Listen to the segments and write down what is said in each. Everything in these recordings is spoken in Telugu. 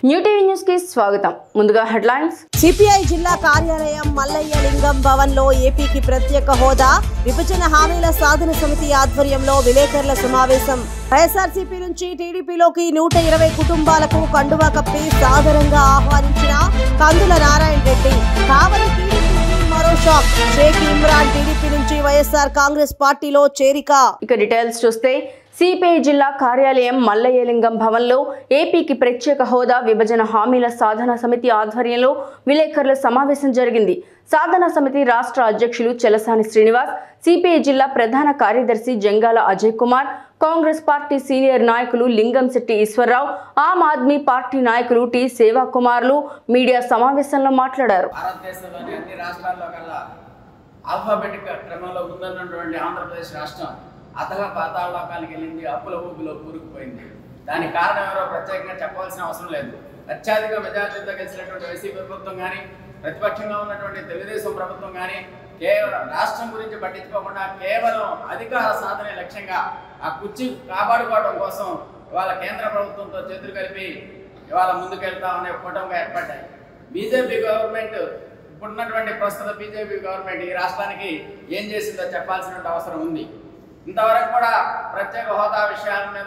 న్యూ టీవీ న్యూస్ కి స్వాగతం ముందుగా హెడ్లైన్స్ సిపిఐ జిల్లా కార్యాలయం మల్లయ్య లింగం భవన్ లో ఏపీకి ప్రత్యేక హోదా విభజన హామీల సాధన సమితి ఆధ్వర్యంలో విలేకరుల సమావేశం వైఎస్ఆర్సీపీ నుంచి టీడీపీలోకి నూట ఇరవై కుటుంబాలకు కండువా కప్పి సాదరంగా ఆహ్వానించిన కందుల నారాయణ రెడ్డి కావలి టీడీపీకి మరో షాక్ షేక్ ఇమ్రాన్ టీడీపీ నుంచి వైఎస్ఆర్ కాంగ్రెస్ పార్టీలో చేరిక ఇక డీటెయిల్స్ చూస్తే సిపిఐ జిల్లా కార్యాలయం మల్లయ్యలింగం భవన్లో ఏపీకి ప్రత్యేక హోదా విభజన హామీల సాధన సమితి ఆధ్వర్యంలో విలేకరుల సమావేశం జరిగింది సాధన సమితి రాష్ట్ర అధ్యక్షులు చెలసాని శ్రీనివాస్ సిపిఐ జిల్లా ప్రధాన కార్యదర్శి జంగాల అజయ్ కుమార్ కాంగ్రెస్ పార్టీ సీనియర్ నాయకులు లింగంశెట్టి ఈశ్వరరావు ఆమ్ ఆద్మీ పార్టీ నాయకులు టి సేవా కుమార్లు మీడియా సమావేశంలో మాట్లాడారు భారతదేశంలోని అన్ని రాష్ట్రాల్లో కల్లా ఆల్ఫాబెటిక్ క్రమంలో ముందున్నటువంటి ఆంధ్రప్రదేశ్ రాష్ట్రం అతగా పాతాళలోకానికి వెళ్ళింది అప్పుల ఊపిలో కూరుకుపోయింది దానికి కారణం ఎవరో ప్రత్యేకంగా చెప్పవలసిన అవసరం లేదు అత్యధిక మెజార్టీతో గెలిచినటువంటి వైసీపీ ప్రభుత్వం కానీ ప్రతిపక్షంగా ఉన్నటువంటి తెలుగుదేశం ప్రభుత్వం కానీ కేవలం రాష్ట్రం గురించి పట్టించుకోకుండా కేవలం అధికార సాధనే లక్ష్యంగా ఆ కుర్చీ కాపాడుకోవడం కోసం ఇవాళ కేంద్ర ప్రభుత్వంతో చేతులు కలిపి ఇవాళ ముందుకెళ్తా ఉండే కూటమిగా ఏర్పడ్డాయి బీజేపీ గవర్నమెంట్ ఇప్పుడున్నటువంటి ప్రస్తుత బీజేపీ గవర్నమెంట్ ఈ రాష్ట్రానికి ఏం చేసిందో చెప్పాల్సిన అవసరం ఉంది ఇంతవరకు కూడా ప్రత్యేక హోదా విషయాల మీద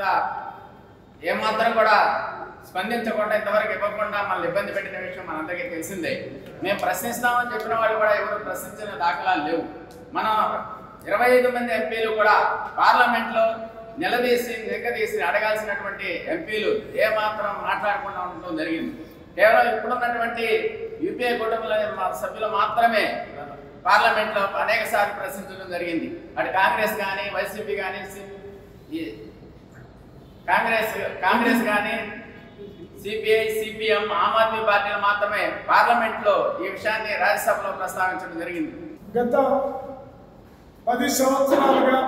ఏమాత్రం కూడా స్పందించకుండా ఇంతవరకు ఇవ్వకుండా మనల్ని ఇబ్బంది పెట్టిన విషయం మనందరికీ తెలిసిందే మేము ప్రశ్నిస్తామని చెప్పిన వాళ్ళు కూడా ఎవరు ప్రశ్నించిన దాఖలాలు లేవు మన ఇరవై ఐదు మంది ఎంపీలు కూడా పార్లమెంట్లో నిలదీసి నిగదీసి అడగాల్సినటువంటి ఎంపీలు ఏమాత్రం మాట్లాడకుండా ఉండటం జరిగింది కేవలం ఇప్పుడున్నటువంటి యూపీఏ కుటుంబంలోని మా సభ్యులు మాత్రమే పార్లమెంట్లో అనేక సార్లు ప్రశ్నించడం జరిగింది అటు కాంగ్రెస్ కానీ వైసీపీ కానీ ఈ కాంగ్రెస్ కాంగ్రెస్ కానీ సిపిఐ సిపిఎం ఆమ్ ఆద్మీ పార్టీలు మాత్రమే పార్లమెంట్లో ఈ విషయాన్ని రాజ్యసభలో ప్రస్తావించడం జరిగింది గత పది సంవత్సరాలుగా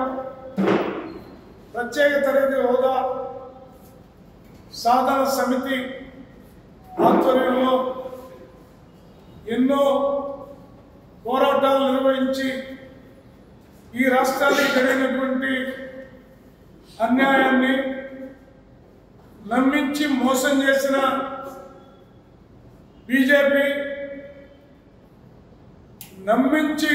ప్రత్యేక తరగతి హోదా సాధన సమితి ఆధ్వర్యంలో ఎన్నో పోరాటాలు నిర్వహించి ఈ రాష్ట్రానికి జరిగినటువంటి అన్యాయాన్ని నమ్మించి మోసం చేసిన బీజేపీ నమ్మించి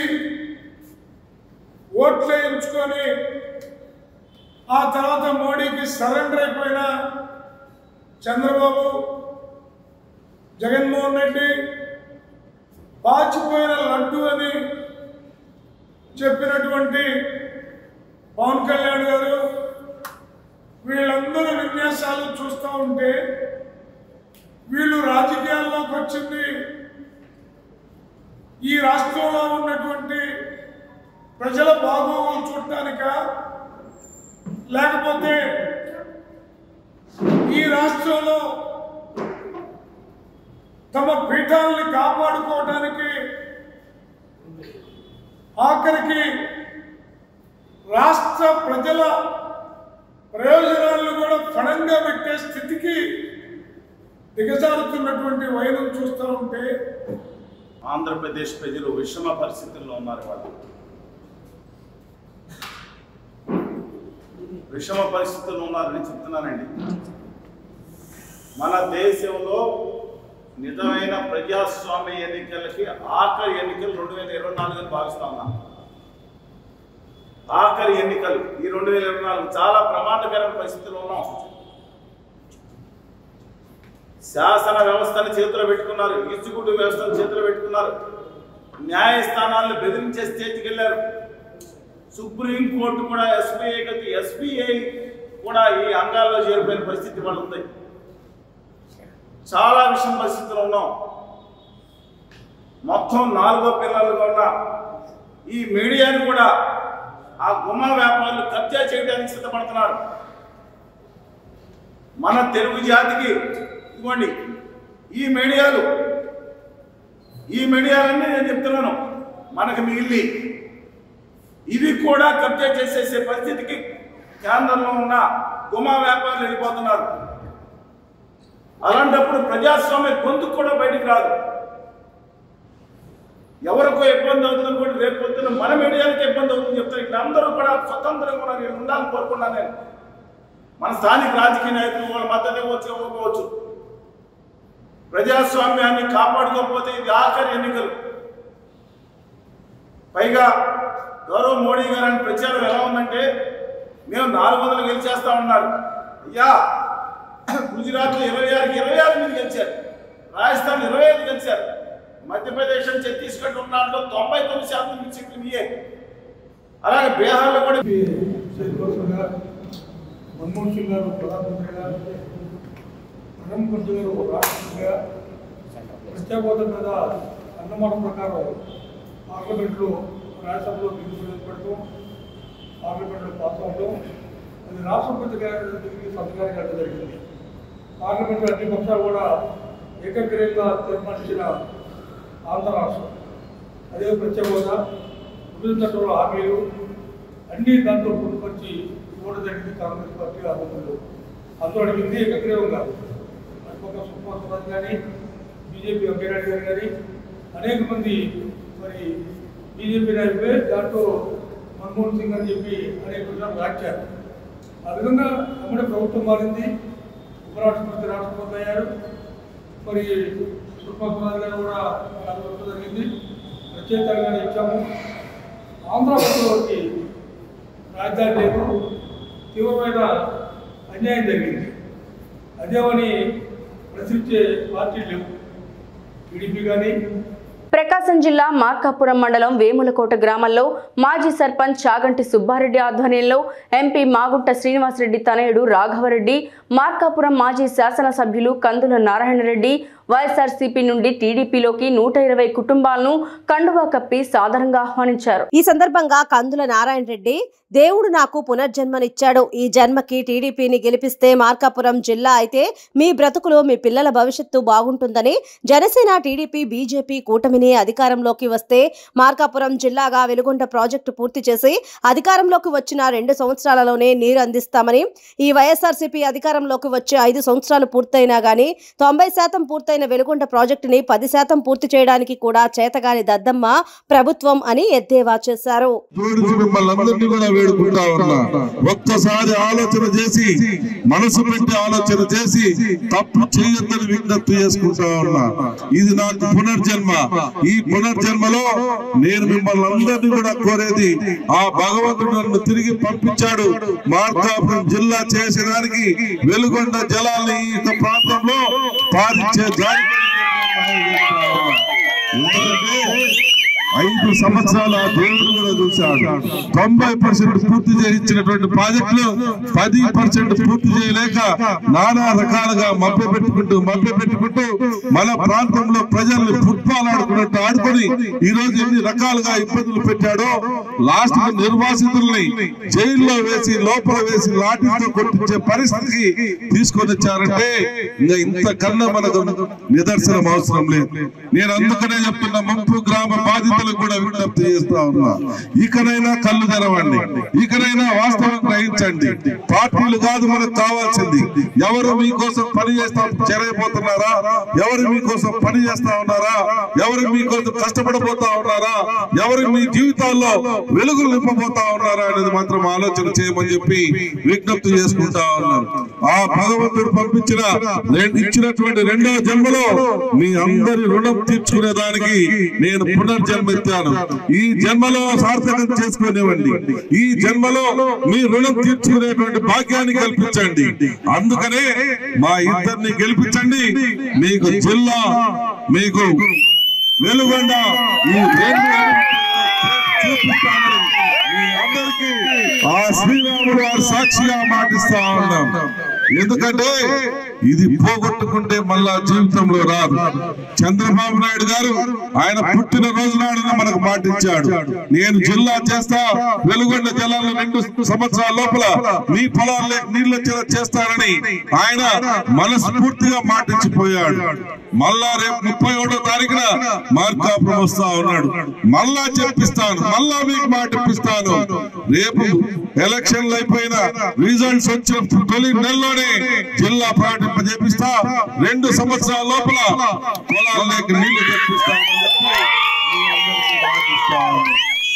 ఓట్లు ఎంచుకొని ఆ తర్వాత మోడీకి సరెండర్ అయిపోయిన చంద్రబాబు జగన్మోహన్ రెడ్డి పాచిపోయిన లడ్డు అని చెప్పినటువంటి పవన్ కళ్యాణ్ గారు వీళ్ళందరూ విన్యాసాలు చూస్తూ ఉంటే వీళ్ళు రాజకీయాల్లోకి వచ్చింది ఈ రాష్ట్రంలో ఉన్నటువంటి ప్రజల బాగోగులు చూడటానిక లేకపోతే ఈ రాష్ట్రంలో తమ పీఠాలని కాపాడుకోవడానికి ఆఖరికి రాష్ట్ర ప్రజల ప్రయోజనాలను కూడా ఫణంగా పెట్టే స్థితికి దిగజారుతున్నటువంటి వైనం చూస్తూ ఉంటే ఆంధ్రప్రదేశ్ ప్రజలు విషమ పరిస్థితుల్లో ఉన్నారు వాళ్ళు విషమ పరిస్థితుల్లో ఉన్నారని చెప్తున్నానండి మన దేశంలో నిజమైన ప్రజాస్వామ్య ఎన్నికలకి ఆఖరి ఎన్నికలు రెండు వేల ఇరవై నాలుగు అని భావిస్తా ఉన్నాం ఆఖరి ఎన్నికలు ఈ రెండు వేల ఇరవై నాలుగు చాలా ప్రమాదకరమైన పరిస్థితుల్లో ఉన్నాం శాసన వ్యవస్థను చేతిలో పెట్టుకున్నారు ఎగ్జిక్యూటివ్ వ్యవస్థను చేతిలో పెట్టుకున్నారు న్యాయస్థానాలను బెదిరించే స్టేజ్కి వెళ్ళారు సుప్రీంకోర్టు కూడా ఎస్బీఐ గతి ఎస్బీఐ కూడా ఈ అంగాల్లో చేరిపోయిన పరిస్థితి వాళ్ళు ఉంది చాలా విషయం పరిస్థితుల్లో ఉన్నాం మొత్తం నాలుగో పిల్లలుగా ఉన్న ఈ మీడియాని కూడా ఆ గుమ్మ వ్యాపారులు కబ్జా చేయడానికి సిద్ధపడుతున్నారు మన తెలుగు జాతికి ఇదిగోండి ఈ మీడియాలు ఈ మీడియాలన్నీ నేను చెప్తున్నాను మనకు మిగిలి ఇవి కూడా కబ్జా చేసేసే పరిస్థితికి కేంద్రంలో ఉన్న గుమా వ్యాపారులు వెళ్ళిపోతున్నారు అలాంటప్పుడు ప్రజాస్వామ్య గొంతు కూడా బయటికి రాదు ఎవరికో ఇబ్బంది అవుతుంది అనుకోండి రేపు పొద్దున్న మన మీడియానికి ఇబ్బంది అవుతుంది చెప్తారు ఇక్కడ అందరూ కూడా స్వతంత్రంగా కూడా నేను ఉండాలని కోరుకున్నాను నేను మన స్థానిక రాజకీయ నాయకులు వాళ్ళ మద్దతు ఇవ్వచ్చు ఇవ్వకపోవచ్చు ప్రజాస్వామ్యాన్ని కాపాడుకోకపోతే ఇది ఆఖరి ఎన్నికలు పైగా గౌరవ్ మోడీ గారు అని ప్రచారం ఎలా ఉందంటే మేము నాలుగు వందలు గెలిచేస్తా ఉన్నారు అయ్యా గుజరాత్లో ఇరవై ఆరుకి ఇరవై ఆరు మీరు గెలిచారు రాజస్థాన్ ఇరవై ఐదు గెలిచారు మధ్యప్రదేశ్ ఛత్తీస్గఢ్ ఉన్న దాంట్లో తొంభై తొమ్మిది శాతం మీ సీట్లు మీయే అలాగే బీహార్లో కూడా చైర్పర్సన్గా మన్మోహన్ సింగ్ గారు ప్రధానమంత్రిగా ప్రణబ్ ముఖర్జీ గారు రాష్ట్రపతిగా ప్రత్యేక హోదా మీద అన్నమాట ప్రకారం పార్లమెంట్లో రాజ్యసభలో బిల్లు ప్రవేశపెడతాం పార్లమెంట్లో పాస్ అవడం అది రాష్ట్రపతి గారి దగ్గరికి సంతకానికి వెళ్ళడం జరిగింది పార్లమెంట్లో అన్ని పక్షాలు కూడా ఏకగ్రీయంగా తీర్మానించిన ఆంధ్ర రాష్ట్రం అదే ప్రత్యేక హోదా విభజన చట్టంలో హామీలు అన్ని దాంట్లో పొందుపరిచి ఇవ్వడం జరిగింది కాంగ్రెస్ పార్టీ ఆరోపణలు అందులో అడిగింది ఏకగ్రీవంగా అటుపక్క సుష్మా స్వరాజ్ కానీ బీజేపీ వెంకయ్యనాయుడు గారు కానీ అనేక మంది మరి బీజేపీ నాయకులే దాంట్లో మన్మోహన్ సింగ్ అని చెప్పి అనేక విషయాలు వ్యాఖ్యారు ఆ విధంగా అమ్మడి ప్రభుత్వం మారింది ఉపరాష్ట్రపతి రాష్ట్రపతి అయ్యారు మరి సుష్మా స్వరాజ్ గారు కూడా రాష్ట్రపతి జరిగింది ప్రత్యేక తెలంగాణ ఇచ్చాము ఆంధ్రప్రదేశ్కి రాజధాని లేదు తీవ్రమైన అన్యాయం జరిగింది అదేమని ప్రశ్నించే పార్టీలు లేవు టీడీపీ కానీ ప్రకాశం జిల్లా మార్కాపురం మండలం వేములకోట గ్రామంలో మాజీ సర్పంచ్ చాగంటి సుబ్బారెడ్డి ఆధ్వర్యంలో ఎంపీ మాగుంట శ్రీనివాసరెడ్డి తనయుడు రాఘవరెడ్డి మార్కాపురం మాజీ శాసనసభ్యులు కందుల నారాయణరెడ్డి వైఎస్ఆర్సీపీ నుండి టీడీపీలోకి నూట ఇరవై కుటుంబాలను కండువా కప్పి సాదరంగా ఆహ్వానించారు ఈ సందర్భంగా కందుల నారాయణ రెడ్డి దేవుడు నాకు పునర్జన్మనిచ్చాడు ఈ జన్మకి టీడీపీని గెలిపిస్తే మార్కాపురం జిల్లా అయితే మీ బ్రతుకులో మీ పిల్లల భవిష్యత్తు బాగుంటుందని జనసేన టీడీపీ బీజేపీ కూటమిని అధికారంలోకి వస్తే మార్కాపురం జిల్లాగా వెలుగొండ ప్రాజెక్టు పూర్తి చేసి అధికారంలోకి వచ్చిన రెండు సంవత్సరాలలోనే నీరు అందిస్తామని ఈ వైఎస్ఆర్సీపీ అధికారంలోకి వచ్చే ఐదు సంవత్సరాలు పూర్తయినా గానీ తొంభై శాతం పూర్తయిన వెలుగొండ ప్రాజెక్టుని పది శాతం పూర్తి చేయడానికి కూడా చేతగాని దద్దమ్మ ప్రభుత్వం అని ఎద్దేవా చేశారు జోడించి మిమ్మల్ని అందరినీ కూడా వేడుకుంటా ఉన్నా ఒక్కసారి ఆలోచన చేసి మనసు పెట్టి ఆలోచన చేసి తప్పు చేయొద్దని విజ్ఞప్తి చేసుకుంటా ఉన్నా ఇది నాకు పునర్జన్మ ఈ పునర్జన్మలో నేను మిమ్మల్ని అందరినీ కూడా కోరేది ఆ భగవంతుడు నన్ను తిరిగి పంపించాడు మార్కాపురం జిల్లా చేసేదానికి వెలుగొండ జలాల్ని ఈ యొక్క ప్రాంతంలో పారించే దారి ఎందుకంటే ఐదు సంవత్సరాల దేవుడు కూడా చూశాడు తొంభై పర్సెంట్ పూర్తి చేయించినటువంటి ప్రాజెక్టులు పది పర్సెంట్ పూర్తి చేయలేక నానా రకాలుగా మభ్య పెట్టుకుంటూ మభ్య పెట్టుకుంటూ మన ప్రాంతంలో ప్రజల్ని ఫుట్బాల్ ఆడుకున్నట్టు ఆడుకొని ఈ రోజు ఎన్ని రకాలుగా ఇబ్బందులు పెట్టాడో లాస్ట్ నిర్వాసితుల్ని జైల్లో వేసి లోపల వేసి లాఠీతో కొట్టించే పరిస్థితికి తీసుకొని వచ్చారంటే ఇంకా ఇంతకన్నా మనకు నిదర్శనం అవసరం లేదు నేను అందుకనే చెప్తున్నా ముంపు గ్రామ బాధితులకు కూడా విజ్ఞప్తి చేస్తా ఉన్నా ఇకనైనా కళ్ళు తెరవండి ఇకనైనా వాస్తవం గ్రహించండి పార్టీలు కాదు మనకు కావాల్సింది ఎవరు మీకోసం పని చేస్తా చెరగిపోతున్నారా ఎవరు మీకోసం పని చేస్తా ఉన్నారా ఎవరు మీకోసం కష్టపడబోతా ఉన్నారా ఎవరు మీ జీవితాల్లో వెలుగులు నింపబోతా ఉన్నారా అనేది మాత్రం ఆలోచన చేయమని చెప్పి విజ్ఞప్తి చేసుకుంటా ఉన్నాను ఆ భగవంతుడు పంపించిన రెండు- ఇచ్చినటువంటి రెండో జన్మలో మీ అందరి రుణం తీర్చుకునే దానికి నేను పునర్జన్మెత్తాను ఈ జన్మలో సార్థకం చేసుకునేవండి ఈ జన్మలో మీ రుణం తీర్చుకునేటువంటి భాగ్యాన్ని కల్పించండి అందుకనే మా ఇద్దరిని గెలిపించండి మీకు జిల్లా మీకు వెలుగొండ ఈ రెండు చూపిస్తానని మీ అందరికీ ఆ శ్రీరాముడు వారి సాక్షిగా మాటిస్తా ఉన్నాం ఎందుకంటే ఇది పోగొట్టుకుంటే మళ్ళా జీవితంలో రాదు చంద్రబాబు నాయుడు గారు ఆయన పుట్టిన రోజు నాడున మనకు మాటిచ్చాడు నేను జిల్లా చేస్తా వెలుగొండ జలాల్లో రెండు సంవత్సరాల లోపల మీ పొలాల్లో నీళ్ళు వచ్చేలా చేస్తానని ఆయన మనస్ఫూర్తిగా మాటిచ్చిపోయాడు మళ్ళా రేపు ముప్పై ఒకటో తారీఖున మార్కాపురం వస్తా ఉన్నాడు మళ్ళా చెప్పిస్తాను మళ్ళా మీకు మాట ఇప్పిస్తాను రేపు ఎలక్షన్లు అయిపోయిన రిజల్ట్స్ వచ్చిన తొలి నెలలోనే జిల్లా ప్రకటింపజేపిస్తా రెండు సంవత్సరాల లోపల పొలాల్లోకి నీళ్లు తెప్పిస్తామని చెప్పి మీ అందరికీ మాటిస్తా ఉన్నాను.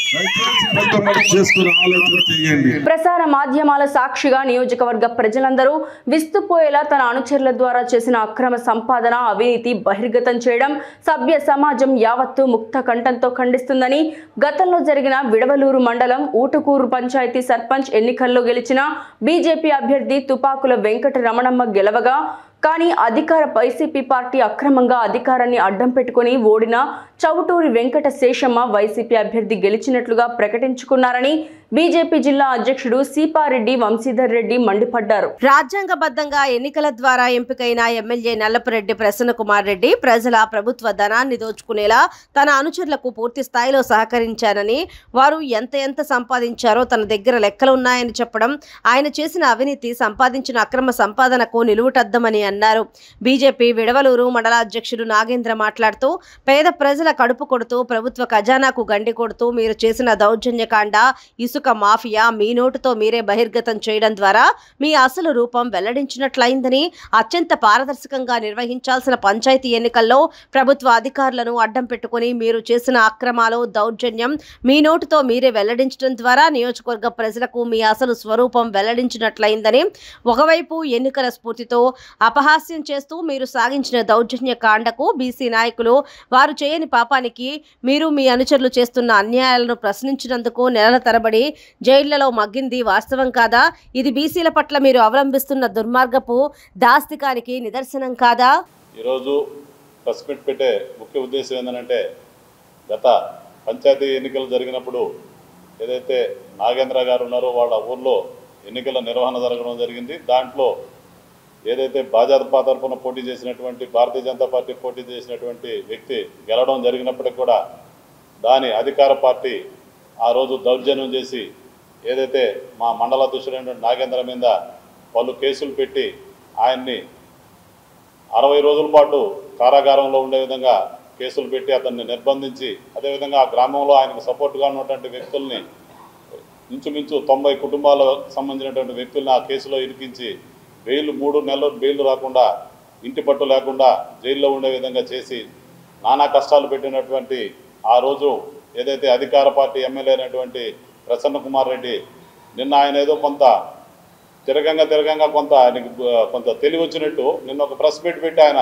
దయచేసి మొట్టమొదటి చేసుకుని ఆలోచన చేయండి ప్రసార మాధ్యమాల సాక్షిగా నియోజకవర్గ ప్రజలందరూ విస్తుపోయేలా తన అనుచరుల ద్వారా చేసిన అక్రమ సంపాదన అవినీతి బహిర్గతం చేయడం సభ్య సమాజం యావత్తు ముక్త కంఠంతో ఖండిస్తుందని గతంలో జరిగిన విడవలూరు మండలం ఊటుకూరు పంచాయతీ సర్పంచ్ ఎన్నికల్లో గెలిచిన బీజేపీ అభ్యర్థి తుపాకుల వెంకట రమణమ్మ గెలవగా కానీ అధికార వైసీపీ పార్టీ అక్రమంగా అధికారాన్ని అడ్డం పెట్టుకుని ఓడిన చౌటూరి వెంకట శేషమ్మ వైసీపీ అభ్యర్థి గెలిచినట్లుగా ప్రకటించుకున్నారని బీజేపీ జిల్లా అధ్యక్షుడు సీపారెడ్డి వంశీధర్ రెడ్డి మండిపడ్డారు రాజ్యాంగబద్ధంగా ఎన్నికల ద్వారా ఎంపికైన ఎమ్మెల్యే నల్లపురెడ్డి ప్రసన్న కుమార్ రెడ్డి ప్రజల ప్రభుత్వ ధనాన్ని దోచుకునేలా తన అనుచరులకు పూర్తి స్థాయిలో సహకరించారని వారు ఎంత ఎంత సంపాదించారో తన దగ్గర లెక్కలు ఉన్నాయని చెప్పడం ఆయన చేసిన అవినీతి సంపాదించిన అక్రమ సంపాదనకు నిలువుటద్దమని అన్నారు బీజేపీ విడవలూరు మండల అధ్యక్షుడు నాగేంద్ర మాట్లాడుతూ పేద ప్రజల కడుపు కొడుతూ ప్రభుత్వ ఖజానాకు గండి కొడుతూ మీరు చేసిన దౌర్జన్యకాండ ఇసుక మాఫియా మీ నోటుతో మీరే బహిర్గతం చేయడం ద్వారా మీ అసలు రూపం వెల్లడించినట్లయిందని అత్యంత పారదర్శకంగా నిర్వహించాల్సిన పంచాయతీ ఎన్నికల్లో ప్రభుత్వ అధికారులను అడ్డం పెట్టుకుని మీరు చేసిన అక్రమాలు దౌర్జన్యం మీ నోటుతో మీరే వెల్లడించడం ద్వారా నియోజకవర్గ ప్రజలకు మీ అసలు స్వరూపం వెల్లడించినట్లయిందని ఒకవైపు ఎన్నికల స్ఫూర్తితో అపహాస్యం చేస్తూ మీరు సాగించిన దౌర్జన్య కాండకు బీసీ నాయకులు వారు చేయని పాపానికి మీరు మీ అనుచరులు చేస్తున్న అన్యాయాలను ప్రశ్నించినందుకు నెలల తరబడి జైళ్లలో మగ్గింది వాస్తవం కాదా ఇది బీసీల పట్ల మీరు అవలంబిస్తున్న దుర్మార్గపు దాస్తికానికి నిదర్శనం కాదా ఈరోజు ప్రెస్ మీట్ పెట్టే ముఖ్య ఉద్దేశం ఏంటంటే గత పంచాయతీ ఎన్నికలు జరిగినప్పుడు ఏదైతే నాగేంద్ర గారు ఉన్నారో వాళ్ళ ఊర్లో ఎన్నికల నిర్వహణ జరగడం జరిగింది దాంట్లో ఏదైతే భాజపా తరఫున పోటీ చేసినటువంటి భారతీయ జనతా పార్టీ పోటీ చేసినటువంటి వ్యక్తి గెలవడం జరిగినప్పటికీ కూడా దాని అధికార పార్టీ ఆ రోజు దౌర్జన్యం చేసి ఏదైతే మా మండల అధ్యక్షుడైనటువంటి నాగేంద్ర మీద పలు కేసులు పెట్టి ఆయన్ని అరవై రోజుల పాటు కారాగారంలో ఉండే విధంగా కేసులు పెట్టి అతన్ని నిర్బంధించి అదేవిధంగా ఆ గ్రామంలో ఆయనకు సపోర్ట్గా ఉన్నటువంటి వ్యక్తుల్ని ఇంచుమించు తొంభై కుటుంబాలకు సంబంధించినటువంటి వ్యక్తుల్ని ఆ కేసులో ఇరికించి బెయిల్ మూడు నెలలు బెయిల్ రాకుండా ఇంటి పట్టు లేకుండా జైల్లో ఉండే విధంగా చేసి నానా కష్టాలు పెట్టినటువంటి ఆ రోజు ఏదైతే అధికార పార్టీ ఎమ్మెల్యే అయినటువంటి ప్రసన్న కుమార్ రెడ్డి నిన్న ఆయన ఏదో కొంత తిరగంగా తిరగంగా కొంత ఆయనకి ఆ, కొంత తెలివి వచ్చినట్టు నిన్న ఒక ప్రెస్ మీట్ పెట్టి ఆయన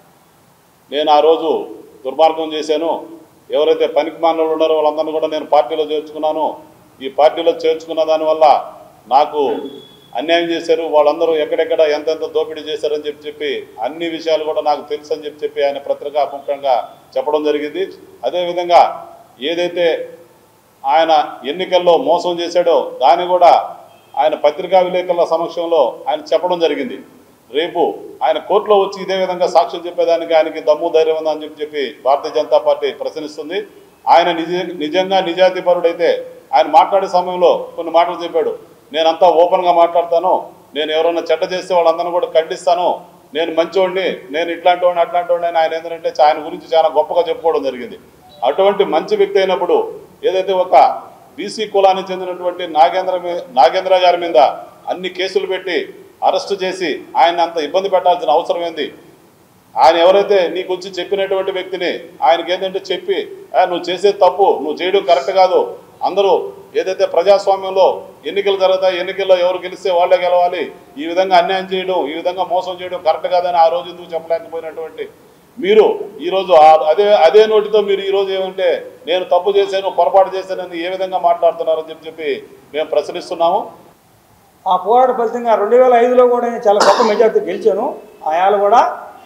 నేను ఆ రోజు దుర్మార్గం చేశాను ఎవరైతే పనికి మానవులు ఉన్నారో వాళ్ళందరినీ కూడా నేను పార్టీలో చేర్చుకున్నాను ఈ పార్టీలో చేర్చుకున్న దానివల్ల నాకు అన్యాయం చేశారు వాళ్ళందరూ ఎక్కడెక్కడ ఎంతెంత దోపిడీ చేశారని చెప్పి చెప్పి అన్ని విషయాలు కూడా నాకు తెలుసు అని చెప్పి చెప్పి ఆయన పత్రికాముఖంగా చెప్పడం జరిగింది అదేవిధంగా ఏదైతే ఆయన ఎన్నికల్లో మోసం చేశాడో దాన్ని కూడా ఆయన పత్రికా విలేకరుల సమక్షంలో ఆయన చెప్పడం జరిగింది రేపు ఆయన కోర్టులో వచ్చి ఇదే విధంగా సాక్ష్యం చెప్పేదానికి ఆయనకి దమ్ము ధైర్యం ఉందని చెప్పి చెప్పి భారతీయ జనతా పార్టీ ప్రశ్నిస్తుంది ఆయన నిజ నిజంగా నిజాయితీపరుడైతే ఆయన మాట్లాడే సమయంలో కొన్ని మాటలు చెప్పాడు నేనంతా ఓపెన్గా మాట్లాడతాను నేను ఎవరైనా చెడ్డ చేస్తే వాళ్ళందరినీ కూడా ఖండిస్తాను నేను మంచివాడిని నేను ఇట్లాంటి వాడిని అట్లాంటి వాడిని అని ఆయన ఏంటంటే ఆయన గురించి చాలా గొప్పగా చెప్పుకోవడం జరిగింది అటువంటి మంచి వ్యక్తి అయినప్పుడు ఏదైతే ఒక బీసీ కులానికి చెందినటువంటి నాగేంద్ర మీ- నాగేంద్ర గారి మీద అన్ని కేసులు పెట్టి అరెస్టు చేసి ఆయన అంత ఇబ్బంది పెట్టాల్సిన అవసరం ఏంది ఆయన ఎవరైతే నీకు వచ్చి చెప్పినటువంటి వ్యక్తిని ఆయనకి ఏంటంటే చెప్పి "ఆ, నువ్వు చేసేది తప్పు నువ్వు చేయడం కరెక్ట్ కాదు అందరూ ఏదైతే ప్రజాస్వామ్యంలో ఎన్నికలు జరుగుతాయి ఎన్నికల్లో ఎవరు గెలిస్తే వాళ్ళే గెలవాలి ఈ విధంగా అన్యాయం చేయడం ఈ విధంగా మోసం చేయడం కరెక్ట్ కాదని ఆ రోజు ఎందుకు చెప్పలేకపోయినటువంటి మీరు ఈరోజు ఆ- అదే అదే నోటితో మీరు ఈరోజు ఏమంటే నేను తప్పు చేశాను పొరపాటు చేశానని ఏ విధంగా మాట్లాడుతున్నారని చెప్పి చెప్పి మేము ప్రశ్నిస్తున్నాము ఆ పోరాట ఫలితంగా రెండు వేల ఐదులో కూడా నేను చాలా గొప్ప మెజార్టీ గెలిచాను ఆయాలు కూడా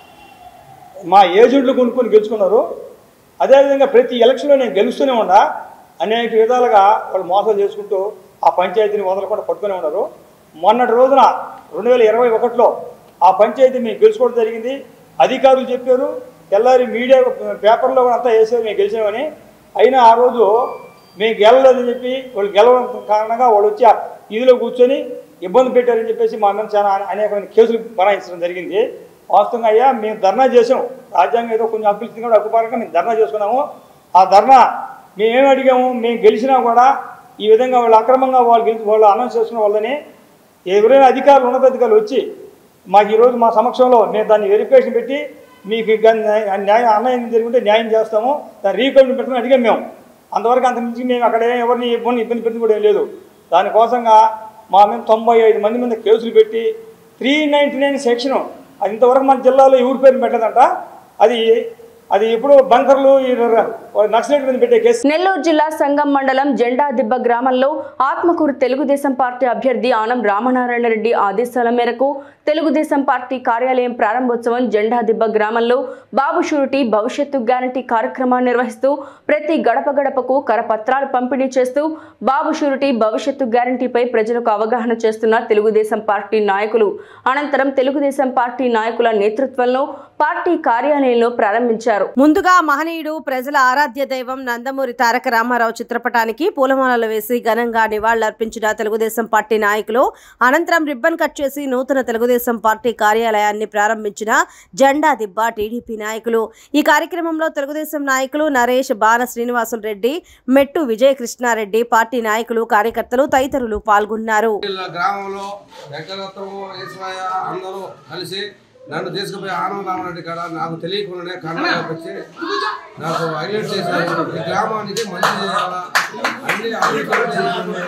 మా ఏజెంట్లు కొనుక్కొని గెలుచుకున్నారు అదేవిధంగా ప్రతి ఎలక్షన్లో నేను గెలుస్తూనే ఉన్నా అనేక విధాలుగా వాళ్ళు మోసాలు చేసుకుంటూ ఆ పంచాయతీని వదలకుండా పట్టుకునే ఉన్నారు మొన్నటి రోజున రెండు వేల ఇరవై ఒకటిలో ఆ పంచాయతీ మేము గెలుచుకోవడం జరిగింది అధికారులు చెప్పారు తెల్లారి మీడియా పేపర్లో కూడా అంతా వేసారు మేము గెలిచామని అయినా ఆ రోజు మేము గెలలేదని చెప్పి వాళ్ళు గెలవడం కారణంగా వాళ్ళు వచ్చి ఆ వీధిలో కూర్చొని ఇబ్బంది పెట్టారని చెప్పేసి మా మీద చాలా అనేకమైన కేసులు బనాయించడం జరిగింది వాస్తవంగా అయ్యా మేము ధర్నా చేసాం రాజ్యాంగం ఏదో కొంచెం హక్కులు ఇచ్చింది కూడా హక్కుపరంగా మేము ధర్నా చేసుకున్నాము ఆ ధర్నా మేము ఏమి అడిగాము మేము గెలిచినా కూడా ఈ విధంగా వాళ్ళు అక్రమంగా వాళ్ళు గెలిచి వాళ్ళు అనౌన్స్ చేసుకున్న వాళ్ళని ఎవరైనా అధికారులు ఉన్నతాధికారులు వచ్చి మాకు ఈరోజు మా సమక్షంలో మేము దాన్ని వెరిఫికేషన్ పెట్టి మీకు ఇక న్యాయ- న్యాయం అన్యాయం జరుగుంటే న్యాయం చేస్తాము దాన్ని రీకౌంట్ పెట్టమని అడిగాం మేము అంతవరకు అంత మించి మేము అక్కడ ఏం ఎవరిని ఇబ్బంది ఇబ్బంది పెట్టి కూడా ఏం లేదు దానికోసంగా మా మీద తొంభై ఐదు మంది మీద కేసులు పెట్టి త్రీ నైంటీ నైన్ సెక్షన్ అది ఇంతవరకు మన జిల్లాలో ఎవరి పేరు పెట్టదంట అది అది ఎప్పుడు బంకర్లు ఈ నక్సలైట్ మీద పెట్టే కేసు నెల్లూరు జిల్లా సంగం మండలం జెండా దిబ్బ గ్రామంలో ఆత్మకూరు తెలుగుదేశం పార్టీ అభ్యర్థి ఆనం రామనారాయణ రెడ్డి ఆదేశాల మేరకు తెలుగుదేశం పార్టీ కార్యాలయం ప్రారంభోత్సవం జెండా దిబ్బ గ్రామంలో బాబు షూరిటీ భవిష్యత్తు గ్యారంటీ కార్యక్రమాన్ని నిర్వహిస్తూ ప్రతి గడప గడపకు కరపత్రాలు పంపిణీ చేస్తూ బాబు షూరిటీ భవిష్యత్తు గ్యారంటీపై ప్రజలకు అవగాహన చేస్తున్న తెలుగుదేశం పార్టీ నాయకులు అనంతరం తెలుగుదేశం పార్టీ నాయకుల నేతృత్వంలో పార్టీ కార్యాలయంలో ప్రారంభించారు ముందుగా మహనీయుడు ప్రజల ఆరాధ్య దైవం నందమూరి తారక రామారావు చిత్రపటానికి పూలమాలలు వేసి ఘనంగా నివాళులర్పించిన తెలుగుదేశం పార్టీ నాయకులు అనంతరం రిబ్బన్ కట్ చేసి నూతన తెలుగుదేశం పార్టీ కార్యాలయాన్ని ప్రారంభించిన జెండా దిబ్బ టీడీపీ నాయకులు ఈ కార్యక్రమంలో తెలుగుదేశం నాయకులు నరేష్ బాల శ్రీనివాసులు రెడ్డి మెట్టు విజయ కృష్ణారెడ్డి పార్టీ నాయకులు కార్యకర్తలు తదితరులు పాల్గొన్నారు వీళ్ళ గ్రామంలో వెంకటరత్నము ఈశ్వరయ్య అందరూ కలిసి నన్ను తీసుకుపోయి ఆనందరామరెడ్డి కాడ నాకు తెలియకుండానే కన్నడలోకి వచ్చి నాకు హైలైట్ చేశారు ఈ గ్రామానికి మంచి చేయాలా అన్ని అభివృద్ధి చేయాలని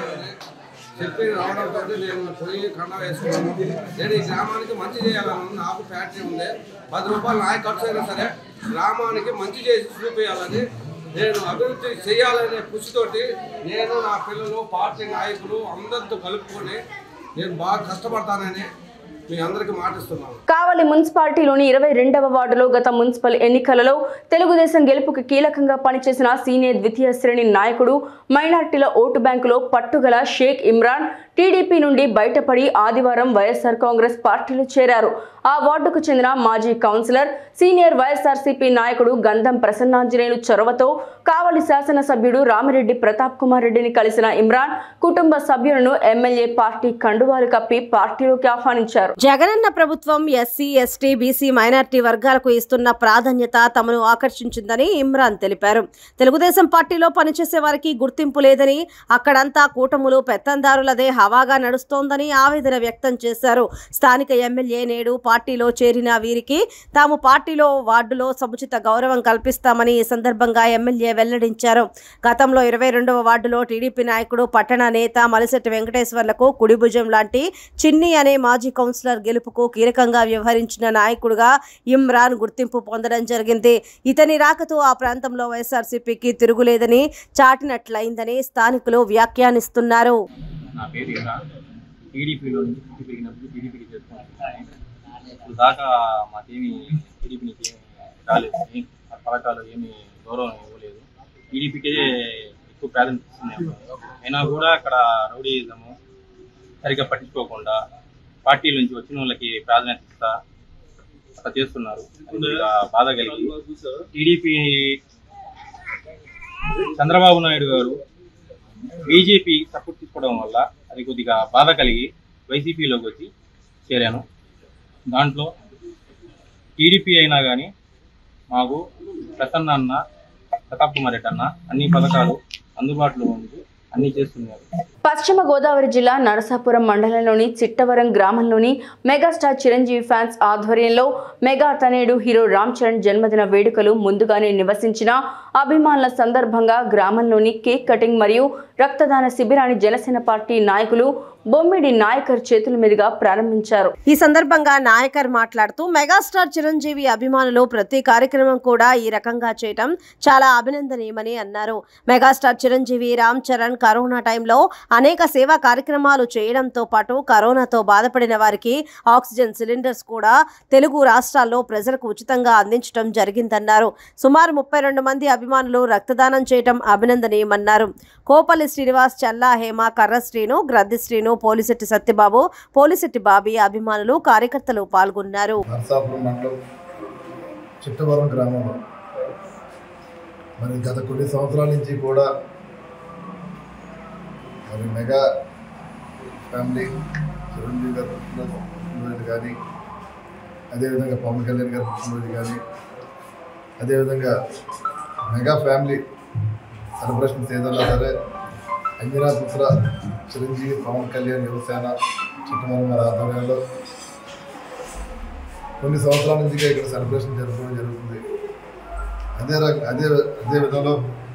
చెప్పి రావడంతో నేను పోయి కన్న వేసుకున్నాను నేను ఈ గ్రామానికి మంచి చేయాలని నాకు ఫ్యాక్టరీ ఉంది పది రూపాయలు నాయ ఖర్చు అయినా సరే గ్రామానికి మంచి చేసి చూపించాలని నేను అభివృద్ధి చేయాలనే కృషితోటి నేను నా పిల్లలు పార్టీ నాయకులు అందరితో కలుపుకొని నేను బాగా కష్టపడతానని మీ అందరికీ మాటిస్తున్నాను కావలి మున్సిపాలిటీలోని ఇరవై రెండవ వార్డులో గత మున్సిపల్ ఎన్నికలలో తెలుగుదేశం గెలుపుకి కీలకంగా పనిచేసిన సీనియర్ ద్వితీయ శ్రేణి నాయకుడు మైనార్టీల ఓటు బ్యాంకులో పట్టుగల షేక్ ఇమ్రాన్ టీడీపీ నుండి బయటపడి ఆదివారం వైఎస్ఆర్ కాంగ్రెస్ పార్టీలో చేరారు ఆ వార్డుకు చెందిన మాజీ కౌన్సిలర్ సీనియర్ వైఎస్ఆర్సీపీ నాయకుడు గంధం ప్రసన్నాంజనేయులు చొరవతో కావలి శాసనసభ్యుడు రామిరెడ్డి ప్రతాప్ కుమార్ రెడ్డిని కలిసిన ఇమ్రాన్ కుటుంబ సభ్యులను ఎమ్మెల్యే పార్టీ కండువాలు కప్పి పార్టీలోకి ఆహ్వానించారు జగనన్న ప్రభుత్వం ఎస్సీ ఎస్టీ బీసీ మైనార్టీ వర్గాలకు ఇస్తున్న ప్రాధాన్యత తమను ఆకర్షించిందని ఇమ్రాన్ తెలిపారు తెలుగుదేశం పార్టీలో పనిచేసే వారికి గుర్తింపు లేదని అక్కడంతా కూటములు పెత్తందారులదే హవాగా నడుస్తోందని ఆవేదన వ్యక్తం చేశారు స్థానిక ఎమ్మెల్యే నేడు పార్టీలో చేరిన వీరికి తాము పార్టీలో వార్డులో సముచిత గౌరవం కల్పిస్తామని ఈ సందర్భంగా ఎమ్మెల్యే వెల్లడించారు గతంలో ఇరవై రెండవ వార్డులో టీడీపీ నాయకుడు పట్టణ నేత మలిశెట్టి వెంకటేశ్వర్లకు కుడి భుజం లాంటి చిన్ని అనే మాజీ కౌన్సిలర్ గెలుపుకు కీలకంగా వ్యవహరించిన నాయకుడుగా ఇమ్రాన్ గుర్తింపు పొందడం జరిగింది ఇతని రాకతో ఆ ప్రాంతంలో వైఎస్ఆర్సీపీకి తిరుగులేదని చాటినట్లయిందని స్థానికులు వ్యాఖ్యానిస్తున్నారు నా పేరు ఇరా టీడీపీలో నుంచి పుట్టి పెరిగినప్పుడు టీడీపీకి చేసుకుంటున్నాను ఇప్పుడు దాకా మాకేమి టీడీపీ నుంచి ఏమి రాలేదు ఏం ఆ పథకాలు ఏమి గౌరవం ఇవ్వలేదు టీడీపీకే ఎక్కువ ప్రాధాన్యత ఇస్తున్నాము అయినా కూడా అక్కడ రౌడీయిజము సరిగ్గా పట్టించుకోకుండా పార్టీల నుంచి వచ్చిన వాళ్ళకి ప్రాధాన్యత ఇస్తా అట్లా చేస్తున్నారు అది కొద్దిగా బాధ కలిగి టీడీపీ చంద్రబాబు నాయుడు గారు బీజేపీ సపోర్ట్ తీసుకోవడం వల్ల అది కొద్దిగా బాధ కలిగి వైసీపీలోకి వచ్చి చేరాను దాంట్లో టీడీపీ అయినా కానీ మాకు ప్రసన్న అన్న ప్రతాప్ కుమార్ రెడ్డి అన్న అన్ని పథకాలు అందుబాటులో ఉంది అన్ని చేస్తున్నారు పశ్చిమ గోదావరి జిల్లా నరసాపురం మండలంలోని చిట్టవరం గ్రామంలోని మెగాస్టార్ చిరంజీవి ఫ్యాన్స్ ఆధ్వర్యంలో మెగా తనేడు హీరో రామ్ చరణ్ జన్మదిన వేడుకలు ముందుగానే నివసించిన అభిమానుల సందర్భంగా గ్రామంలోని కేక్ కటింగ్ మరియు రక్తదాన శిబిరాన్ని జనసేన పార్టీ నాయకులు బొమ్మిడి నాయకర్ చేతుల మీదుగా ప్రారంభించారు ఈ సందర్భంగా నాయకర్ మాట్లాడుతూ మెగాస్టార్ చిరంజీవి అభిమానులు ప్రతి కార్యక్రమం కూడా ఈ రకంగా చేయటం చాలా అభినందనీయమని అన్నారు మెగాస్టార్ చిరంజీవి రామ్ చరణ్ కరోనా టైంలో అనేక సేవా కార్యక్రమాలు చేయడంతో పాటు కరోనాతో బాధపడిన వారికి ఆక్సిజన్ సిలిండర్స్ కూడా తెలుగు రాష్ట్రాల్లో ప్రజలకు ఉచితంగా అందించడం జరిగిందన్నారు సుమారు ముప్పై రెండు మంది అభిమానులు రక్తదానం చేయటం అభినందనీయమన్నారు కోపల్లి శ్రీనివాస్ చల్లా హేమ కర్ర శ్రీను గ్రద్ది శ్రీను పోలిశెట్టి సత్యబాబు పోలిశెట్టి బాబీ అభిమానులు కార్యకర్తలు పాల్గొన్నారు నరసాపురం మండలం చిట్టవరం గ్రామంలో మరి గత కొన్ని సంవత్సరాల నుంచి కూడా మరి మెగా ఫ్యామిలీ చిరంజీవి గారు పుట్టినరోజు కానీ అదేవిధంగా పవన్ కళ్యాణ్ గారు పుట్టినరోజు కానీ అదేవిధంగా మెగా ఫ్యామిలీ సెలబ్రేషన్స్ ఏదన్నా సరే అంజనా పుత్ర చిరంజీవి పవన్ కళ్యాణ్ యువసేన చిట్టమరం వారి ఆధ్వర్యంలో కొన్ని సంవత్సరాల నుంచి ఇక్కడ సెలబ్రేషన్ జరపడం జరుగుతుంది అదే రక అదే అదే విధంలో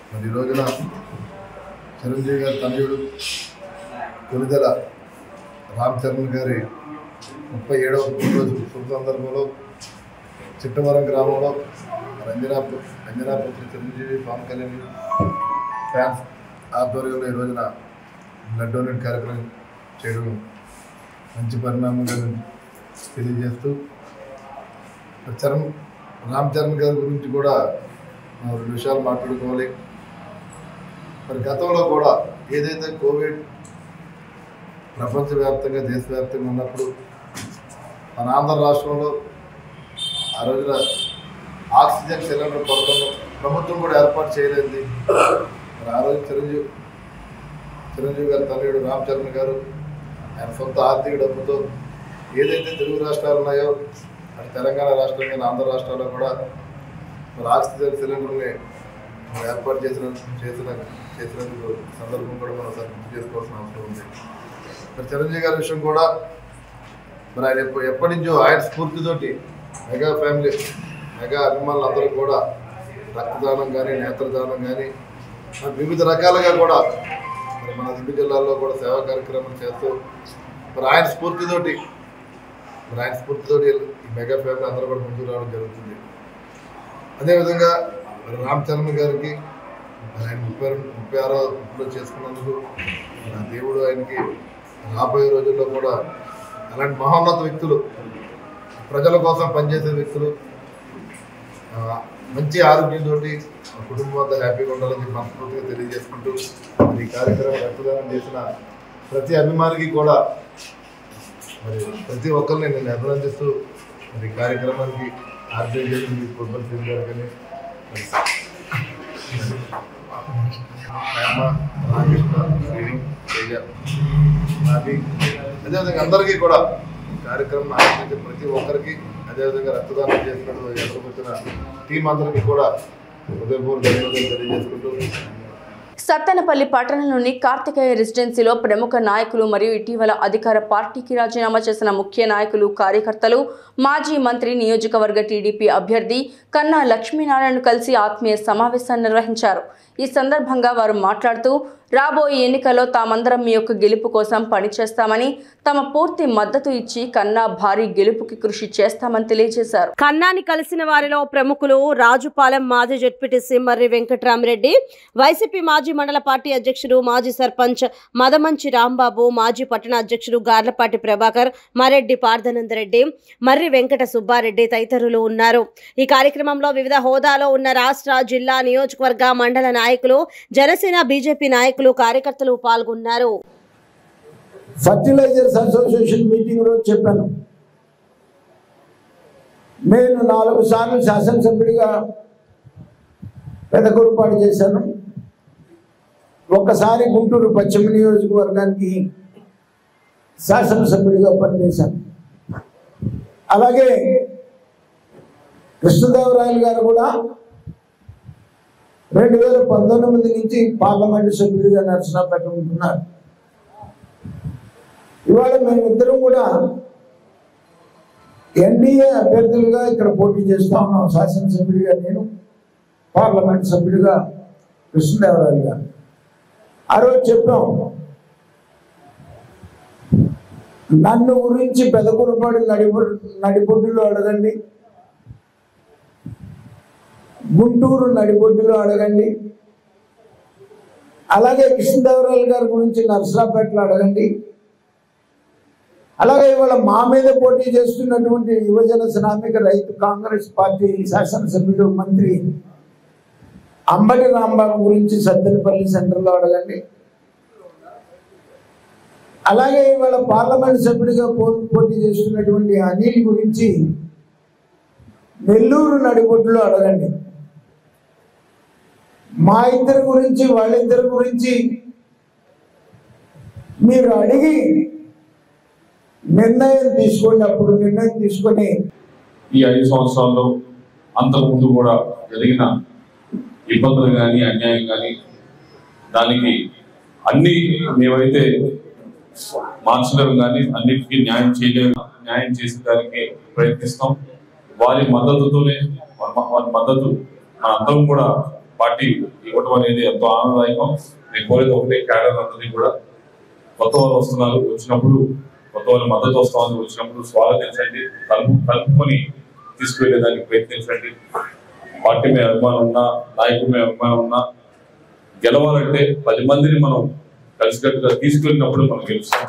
మరి ఈ రోజున చిరంజీవి గారి తనయుడు తొలిదల రామ్ చరణ్ గారి ముప్పై ఏడవ పుట్టినరోజు శుభ సందర్భంలో చిట్టవరం గ్రామంలో రంజనాపు రంజనాపుత్రి చిరంజీవి పవన్ కళ్యాణ్ ఫ్యాన్స్ ఆధ్వర్యంలో ఈ రోజున బ్లడ్ డొనేట్ కార్యక్రమం చేయడం మంచి పరిణామంగా తెలియజేస్తూ మరి చరణ్ రామ్ చరణ్ గారి గురించి కూడా మనం రెండు విషయాలు మాట్లాడుకోవాలి మరి గతంలో కూడా ఏదైతే కోవిడ్ ప్రపంచవ్యాప్తంగా దేశవ్యాప్తంగా ఉన్నప్పుడు మన ఆంధ్ర రాష్ట్రంలో ఆ రోజున ఆక్సిజన్ సిలిండర్ పథకం ప్రభుత్వం కూడా ఏర్పాటు చేయలేదు మరి ఆ రోజు చిరంజీవి చిరంజీవి గారి తనయుడు రామ్ చరణ్ గారు ఆయన సొంత ఆర్థిక డబ్బుతో ఏదైతే తెలుగు రాష్ట్రాలు ఉన్నాయో అటు తెలంగాణ రాష్ట్రం కానీ ఆంధ్ర రాష్ట్రాల్లో కూడా మరి ఆక్సిజన్ సిలిండర్ని మనం ఏర్పాటు చేసిన చేసిన చేసినందుకు సందర్భం కూడా మనం ఒకసారి గుర్తు చేసుకోవాల్సిన అవసరం ఉంది మరి చిరంజీవి గారి విషయం కూడా మరి ఆయన ఎప్ప- ఎప్పటి నుంచో ఆయన స్ఫూర్తితోటి మెగా ఫ్యామిలీ మెగా అభిమానులు అందరూ కూడా రక్తదానం కానీ నేత్రదానం కానీ మరి వివిధ రకాలుగా కూడా మరి మన రెండు జిల్లాల్లో కూడా సేవా కార్యక్రమాలు చేస్తూ మరి ఆయన స్ఫూర్తితోటి మరి ఆయన స్ఫూర్తితోటి ఈ మెగా ఫ్యామిలీ అందరూ కూడా ముందుకు రావడం జరుగుతుంది అదేవిధంగా మరి రామ్ చరణ్ గారికి మరి ఆయన ముప్పై రెండు ముప్పై ఆరో ఇంట్లో చేసుకున్నందుకు మరి ఆ దేవుడు ఆయనకి రాబోయే రోజుల్లో కూడా అలాంటి మహోన్నత వ్యక్తులు ప్రజల కోసం పనిచేసే వ్యక్తులు ఆ, మంచి ఆరోగ్యంతో కుటుంబం అంతా హ్యాపీగా ఉండాలని చెప్పి మనస్ఫూర్తిగా తెలియజేసుకుంటూ మరి ఈ కార్యక్రమం రక్తదానం చేసిన ప్రతి అభిమానికి కూడా మరి ప్రతి ఒక్కరిని నేను అభినందిస్తూ మరి ఈ కార్యక్రమానికి ఆర్జే చేసింది కుటుంబ సింగ్ గారు కానీ మరి ప్రేమ, రామకృష్ణ, శ్రీని, తేజ, నాది అదేవిధంగా అందరికీ కూడా ఈ కార్యక్రమం ఆలోచించే ప్రతి ఒక్కరికి అదేవిధంగా రక్తదానం చేసినట్టు ఎదుర్కొచ్చిన టీం అందరికీ కూడా హృదయపూర్వక ధన్యవాదాలు తెలియజేసుకుంటూ సత్తెనపల్లి పట్టణంలోని కార్తికేయ రెసిడెన్సీలో ప్రముఖ నాయకులు మరియు ఇటీవల అధికార పార్టీకి రాజీనామా చేసిన ముఖ్య నాయకులు కార్యకర్తలు మాజీ మంత్రి నియోజకవర్గ టీడీపీ అభ్యర్థి కన్నా లక్ష్మీనారాయణ కలిసి ఆత్మీయ సమావేశాన్ని నిర్వహించారు ఈ సందర్భంగా వారు మాట్లాడుతూ రాబోయే ఎన్నికల్లో తామందరం మీ యొక్క గెలుపు కోసం పనిచేస్తామని తమ పూర్తి మద్దతు ఇచ్చి కన్నా భారీ గెలుపుకి కృషి చేస్తామని తెలియజేశారు కన్నాని కలిసిన వారిలో ప్రముఖులు రాజుపాలెం మాజీ జడ్పీటీసీ మర్రి వెంకట్రామరెడ్డి వైసీపీ మాజీ మండల పార్టీ అధ్యక్షుడు మాజీ సర్పంచ్ మదమంచి రాంబాబు మాజీ పట్టణ అధ్యక్షుడు గార్లపాటి ప్రభాకర్ మరెడ్డి పార్థనందరెడ్డి మర్రి వెంకట సుబ్బారెడ్డి తదితరులు ఉన్నారు ఈ కార్యక్రమంలో వివిధ హోదాలో ఉన్న రాష్ట్ర జిల్లా నియోజకవర్గ మండల నాయకులు జనసేన బీజేపీ నాయకులు కార్యకర్తలు పాల్గొన్నారు ఫర్టిలైజర్స్ అసోసియేషన్ మీటింగ్ రోజు చెప్పాను నేను నాలుగు సార్లు శాసనసభ్యుడిగా పెదకూరుపాటు చేశాను ఒక్కసారి గుంటూరు పశ్చిమ నియోజకవర్గానికి శాసనసభ్యుడిగా పనిచేశాను అలాగే కృష్ణదేవరాయలు గారు కూడా రెండు వేల పంతొమ్మిది నుంచి పార్లమెంటు సభ్యుడిగా నరసరావుపేట ఉంటున్నారు ఇవాళ మేమిద్దరం కూడా ఎన్డీఏ అభ్యర్థులుగా ఇక్కడ పోటీ చేస్తా ఉన్నాం శాసనసభ్యుడిగా నేను పార్లమెంట్ సభ్యుడిగా కృష్ణదేవరాయలు గారు ఆ రోజు చెప్పాం నన్ను గురించి పెదకురపాడు నడిపొ నడిబొడ్డులో అడగండి గుంటూరు నడిబొడ్డులో అడగండి అలాగే కృష్ణదేవరాయలు గారి గురించి నర్సరాపేటలో అడగండి అలాగే ఇవాళ మా మీద పోటీ చేస్తున్నటువంటి యువజన శ్రామిక రైతు కాంగ్రెస్ పార్టీ శాసనసభ్యుడు మంత్రి అంబటి రాంబాబు గురించి సత్తెనపల్లి సెంటర్లో అడగండి అలాగే ఇవాళ పార్లమెంట్ సభ్యుడిగా పో- పోటీ చేస్తున్నటువంటి అనిల్ గురించి నెల్లూరు నడిబొడ్డులో అడగండి మా ఇద్దరి గురించి వాళ్ళిద్దరి గురించి మీరు అడిగి నిర్ణయం తీసుకోండి అప్పుడు నిర్ణయం తీసుకొని ఈ ఐదు సంవత్సరాల్లో అంతకుముందు కూడా జరిగిన ఇబ్బందులు కానీ అన్యాయం కానీ దానికి అన్ని మేమైతే మార్చలేము కానీ అన్నిటికీ న్యాయం చేయలేము న్యాయం చేసేదానికి ప్రయత్నిస్తాం వారి మద్దతుతోనే వారి వారి మద్దతు మన అందరం కూడా పార్టీ ఇవ్వడం అనేది ఎంతో ఆనందదాయకం నేను కోరేది ఒకటే క్యాడర్ అందరినీ కూడా కొత్త వాళ్ళు వస్తున్నారు వచ్చినప్పుడు కొత్త వాళ్ళ మద్దతు వస్తామని వచ్చినప్పుడు స్వాగతించండి కలుపు కలుపుకొని తీసుకువెళ్ళేదానికి ప్రయత్నించండి పార్టీ మీద అభిమానం ఉన్నా నాయకుడి మీద అభిమానం ఉన్నా గెలవాలంటే పది మందిని మనం కలిసికట్టుగా తీసుకెళ్ళినప్పుడు మనం గెలుస్తాం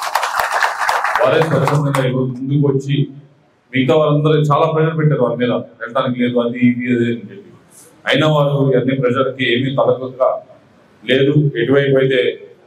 వారే స్వచ్ఛందంగా ఈరోజు ముందుకు వచ్చి మిగతా వాళ్ళందరూ చాలా ప్రెషర్ పెట్టారు వారి మీద వెళ్ళడానికి లేదు అది ఇది అది అని చెప్పి అయినా వారు అన్ని ప్రెషర్కి ఏమీ తలకొక లేదు ఎటువైపు అయితే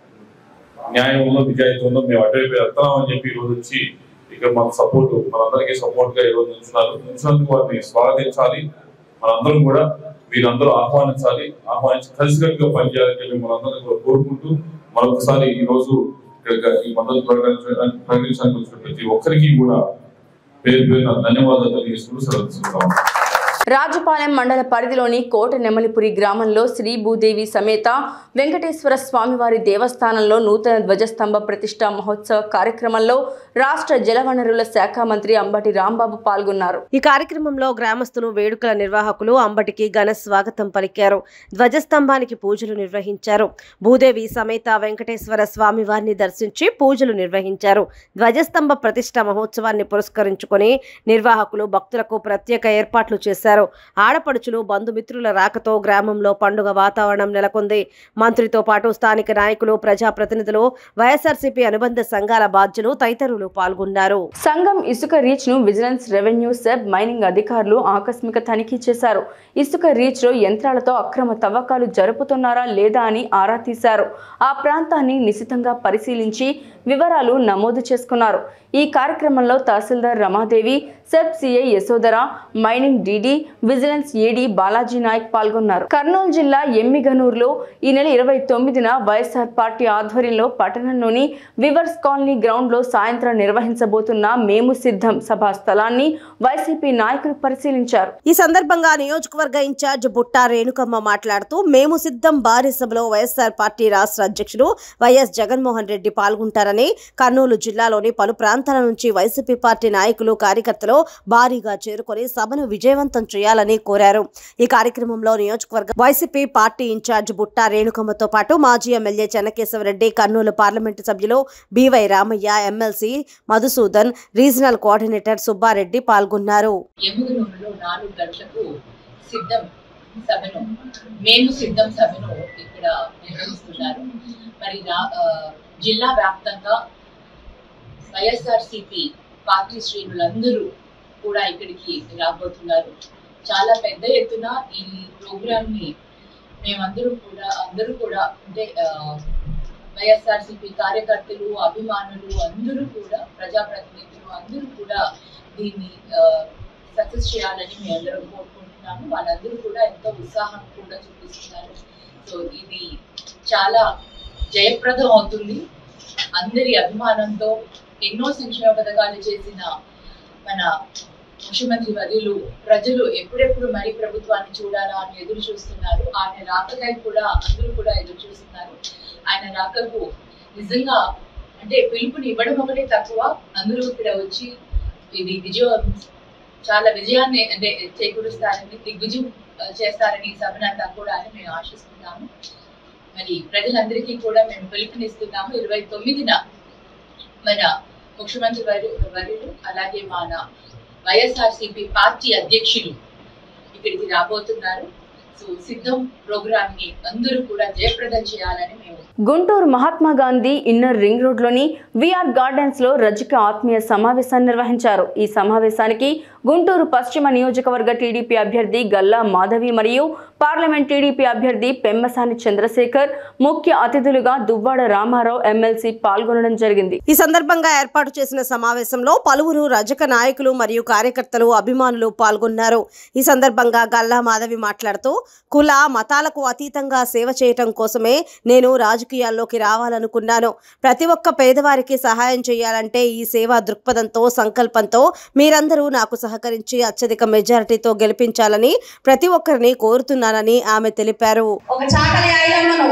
న్యాయం ఉందో నిజాయితీ ఉందో మేము అటువైపు వెళ్తున్నాం అని చెప్పి ఈరోజు వచ్చి ఇక్కడ మన సపోర్ట్ మనందరికీ సపోర్ట్ గా ఈరోజు ఉంచున్నారు ఉంచినందుకు వారిని స్వాగతించాలి మనందరం కూడా మీరందరూ ఆహ్వానించాలి ఆహ్వానించి కలిసికట్టుగా పనిచేయాలని చెప్పి మనందరం కూడా కోరుకుంటూ మరొకసారి ఈ రోజు ఇక్కడ ఈ మద్దతు ప్రకటించడానికి ప్రకటించడానికి వచ్చిన ప్రతి ఒక్కరికి కూడా పేరు పేరున ధన్యవాదాలు తెలియజేస్తూ సెలవు తీసుకుంటాం రాజపాలెం మండల పరిధిలోని కోట నెమలిపురి గ్రామంలో శ్రీ భూదేవి సమేత వెంకటేశ్వర స్వామివారి దేవస్థానంలో నూతన ధ్వజస్తంభ ప్రతిష్ట మహోత్సవ కార్యక్రమంలో రాష్ట్ర జలవనరుల శాఖ మంత్రి అంబటి రాంబాబు పాల్గొన్నారు ఈ కార్యక్రమంలో గ్రామస్తులు వేడుకల నిర్వాహకులు అంబటికి ఘన స్వాగతం పలికారు ధ్వజస్తంభానికి పూజలు నిర్వహించారు భూదేవి సమేత వెంకటేశ్వర స్వామి వారిని దర్శించి పూజలు నిర్వహించారు ధ్వజస్తంభ ప్రతిష్ట మహోత్సవాన్ని పురస్కరించుకొని నిర్వాహకులు భక్తులకు ప్రత్యేక ఏర్పాట్లు చేశారు ఆడపడుచులు బంధుమిత్రుల రాకతో గ్రామంలో పండుగ వాతావరణం నెలకొంది మంత్రితో పాటు స్థానిక నాయకులు ప్రజాప్రతినిధులు వైఎస్ఆర్సీపీ అనుబంధ సంఘాల బాధ్యులు తదితరులు పాల్గొన్నారు సంఘం ఇసుక రీచ్ ను విజిలెన్స్ రెవెన్యూ సెబ్ మైనింగ్ అధికారులు ఆకస్మిక తనిఖీ చేశారు ఇసుక రీచ్ లో యంత్రాలతో అక్రమ తవ్వకాలు జరుపుతున్నారా లేదా అని ఆరా తీశారు ఆ ప్రాంతాన్ని నిశితంగా పరిశీలించి వివరాలు నమోదు చేసుకున్నారు ఈ కార్యక్రమంలో tahsildar Ramadevi SEB CI Yashodhara mining DD vigilance AD Balaji Naik పాల్గొన్నారు కర్నూలు జిల్లా ఎమ్మిగనూరులో ఈ నెల ఇరవై తొమ్మిదిన వైఎస్ఆర్ పార్టీ ఆధ్వర్యంలో పట్టణంలోని వివర్స్ కాలనీ గ్రౌండ్ లో సాయంత్రం నిర్వహించబోతున్న మేము సిద్ధం సభా స్థలాన్ని వైసీపీ నాయకులు పరిశీలించారు ఈ సందర్భంగా నియోజకవర్గ ఇన్ఛార్జ్ బుట్టా రేణుకమ్మ మాట్లాడుతూ మేము సిద్ధం భారీ సభలో వైఎస్ఆర్ పార్టీ రాష్ట్ర అధ్యక్షుడు వైఎస్ జగన్మోహన్ రెడ్డి పాల్గొంటారని కర్నూలు జిల్లాలోని పలు ప్రాంతాల నుంచి వైసీపీ పార్టీ నాయకులు కార్యకర్తలు భారీగా చేరుకొని సభను విజయవంతం చేయాలని కోరారు ఈ కార్యక్రమంలో నియోజకవర్గ వైసీపీ పార్టీ ఇన్ఛార్జ్ బుట్టా రేణుకమ్మతో పాటు మాజీ ఎమ్మెల్యే చెన్నకేశవరెడ్డి కర్నూలు పార్లమెంటు సభ్యులు BY Ramaiah MLC Madhusudan regional coordinator Subbareddy పాల్గొన్నారు ఎముగునూరులో నాలుగు గంటలకు సిద్ధం సభను మేము సిద్ధం సభను ఇక్కడ నిర్వహిస్తున్నారు మరి రా- ఆ, జిల్లా వ్యాప్తంగా వైఎస్ఆర్సిపి పార్టీ శ్రేణులందరూ కూడా ఇక్కడికి రాబోతున్నారు చాలా పెద్ద ఎత్తున ఈ ప్రోగ్రామ్ ని మేమందరూ కూడా అందరూ కూడా అంటే ఆ, వైఎస్ఆర్సీపీ కార్యకర్తలు అభిమానులు అందరూ కూడా ప్రజాప్రతినిధులు అందరూ కూడా దీన్ని సక్సెస్ చేయాలని మేము అందరం కోరుకుంటున్నాము వాళ్ళందరూ కూడా ఎంతో ఉత్సాహం కూడా చూపిస్తున్నారు సో ఇది చాలా జయప్రదం అవుతుంది అందరి అభిమానంతో ఎన్నో సంక్షేమ పథకాలు చేసిన మన ముఖ్యమంత్రి వర్యులు ప్రజలు ఎప్పుడెప్పుడు మరి ప్రభుత్వాన్ని చూడాలా అని ఎదురు చూస్తున్నారు ఆయన రాకకై కూడా అందరూ కూడా ఎదురు చూస్తున్నారు ఆయన రాకకు నిజంగా అంటే పిలుపుని ఇవ్వడం ఒకటే తక్కువ అందరూ ఇక్కడ వచ్చి ఇది విజయం చాలా విజయాన్ని అంటే చేకూరుస్తారని దిగ్విజయం ఆ, చేస్తారని ఈ సభనంతా కూడా అని మేము ఆశిస్తున్నాము మరి ప్రజలందరికీ కూడా మేము పిలుపునిస్తున్నాము ఇరవై తొమ్మిదిన మన ముఖ్యమంత్రి వర్యు వర్యులు అలాగే మన వైఎస్ఆర్సీపీ పార్టీ అధ్యక్షులు ఇక్కడికి రాబోతున్నారు సో సిద్ధం ప్రోగ్రామ్ ని అందరూ కూడా జయప్రదం చేయాలని మేము గుంటూరు మహాత్మా గాంధీ ఇన్నర్ రింగ్ రోడ్లోని విఆర్ గార్డెన్స్ లో రజక ఆత్మీయ సమావేశాన్ని నిర్వహించారు ఈ సమావేశానికి గుంటూరు పశ్చిమ నియోజకవర్గ టీడీపీ అభ్యర్థి గల్లా మాధవి మరియు పార్లమెంట్ టీడీపీ అభ్యర్థి పెమ్మసాని చంద్రశేఖర్ ముఖ్య అతిథులుగా దువ్వాడ రామారావు ఎమ్మెల్సీ పాల్గొనడం జరిగింది ఈ సందర్భంగా ఏర్పాటు చేసిన సమావేశంలో పలువురు రజక నాయకులు మరియు కార్యకర్తలు అభిమానులు పాల్గొన్నారు ఈ సందర్భంగా గల్లా మాధవి మాట్లాడుతూ కుల మతాలకు అతీతంగా సేవ చేయటం కోసమే నేను రాజకీయాల్లోకి రావాలనుకున్నాను ప్రతి ఒక్క పేదవారికి సహాయం చేయాలంటే ఈ సేవా దృక్పథంతో సంకల్పంతో మీరందరూ నాకు సహకరించి అత్యధిక మెజారిటీతో గెలిపించాలని ప్రతి ఒక్కరిని కోరుతున్నానని ఆమె తెలిపారు ఒక చాకలి ఐలమ్మను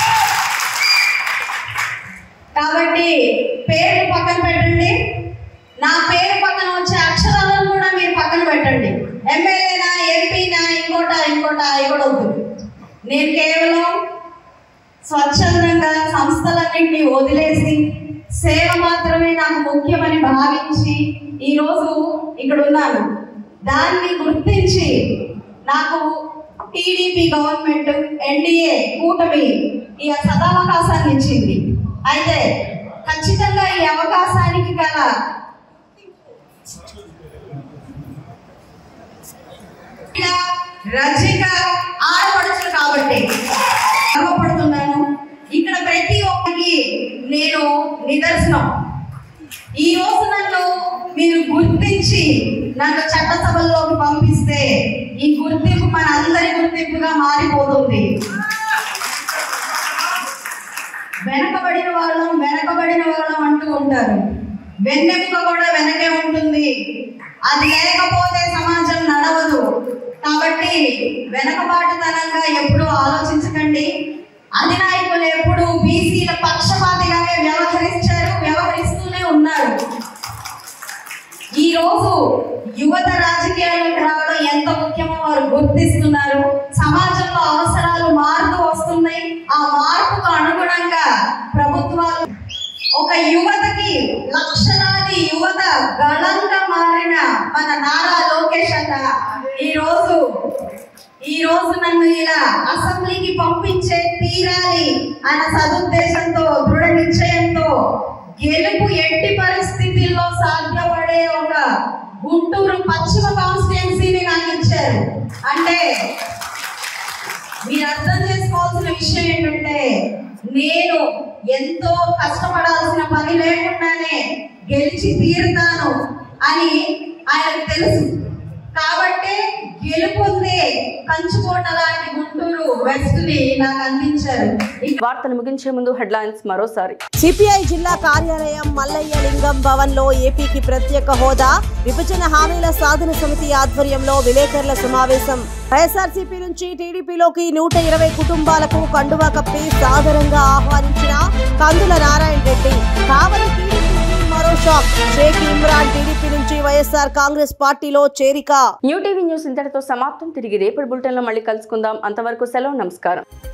కాబట్టి పేరు పక్కన పెట్టండి నా పేరు పక్కన వచ్చే అక్షరాలను కూడా మీరు పక్కన పెట్టండి ఎమ్మెల్యేనా ఎంపీనా ఇంకోట ఇంకోట అవి కూడా వద్దు నేను కేవలం స్వచ్ఛందంగా సంస్థలన్నింటినీ వదిలేసి సేవ మాత్రమే నాకు ముఖ్యమని భావించి ఈరోజు ఇక్కడ ఉన్నాను దాన్ని గుర్తించి నాకు టీడీపీ గవర్నమెంట్ ఎన్డీఏ కూటమి ఈ సదావకాశాన్ని ఇచ్చింది అయితే ఖచ్చితంగా ఈ అవకాశానికి గల రజిక ఆడపడుచులు కాబట్టి గర్వపడుతున్నాను ఇక్కడ ప్రతి ఒక్కరికి నేను నిదర్శనం ఈ రోజు నన్ను మీరు గుర్తించి నన్ను చట్టసభల్లోకి పంపిస్తే ఈ గుర్తింపు మన అందరి గుర్తింపుగా మారిపోతుంది వెనకబడిన వాళ్ళం వెనకబడిన వాళ్ళం అంటూ ఉంటారు వెన్నెముక కూడా వెనకే ఉంటుంది అది లేకపోతే సమాజం నడవదు కాబట్టి వెనకబాటుతనంగా ఎప్పుడూ ఆలోచించకండి అధినాయకులు ఎప్పుడు బీసీల పక్షపాతిగానే వ్యవహరించారు వ్యవహరిస్తూనే ఉన్నారు ఈ రోజు యువత రాజకీయాలకు రావడం ఎంత ముఖ్యమో వారు గుర్తిస్తున్నారు సమాజంలో అవసరాలు మారుతూ వస్తున్నాయి ఆ మార్పుకు అనుగుణంగా ప్రభుత్వాలు ఒక యువతకి లక్షలాది యువత గళంగా మారిన మన నారా లోకేష్ అన్న ఈ రోజు ఈ రోజు నన్ను ఇలా అసెంబ్లీకి పంపించే తీరాలి అన్న సదుద్దేశంతో దృఢ నిశ్చయంతో గెలుపు ఎట్టి పరిస్థితుల్లో సాధ్యపడే ఒక గుంటూరు పశ్చిమ కాన్స్టిట్యున్సీని నాకు ఇచ్చారు అంటే మీరు అర్థం చేసుకోవాల్సిన విషయం ఏంటంటే నేను ఎంతో కష్టపడాల్సిన పని లేకుండానే గెలిచి తీరుతాను అని ఆయనకు తెలుసు కాబట్టి గెలుపొందే కంచుకోట లాంటి గుంటూరు వెస్ట్ ని నాకు అందించారు వార్తలు ముగించే ముందు హెడ్లైన్స్ మరోసారి సిపిఐ జిల్లా కార్యాలయం మల్లయ్య లింగం భవన్ లో ఏపీకి ప్రత్యేక హోదా విభజన హామీల సాధన సమితి ఆధ్వర్యంలో విలేకరుల సమావేశం వైఎస్ఆర్సీపీ నుంచి టీడీపీలోకి నూట ఇరవై కుటుంబాలకు కండువా కప్పి సాదరంగా ఆహ్వానించిన కందుల నారాయణ రెడ్డి కావలి టీడీపీకి మరో షాక్ షేక్ ఇమ్రాన్ టీడీపీ నుంచి వైఎస్ఆర్ కాంగ్రెస్ పార్టీలో చేరిక న్యూ టీవీ న్యూస్ ఇంతటితో సమాప్తం తిరిగి రేపటి బులెటిన్లో మళ్ళీ కలుసుకుందాం అంతవరకు సెలవు నమస్కారం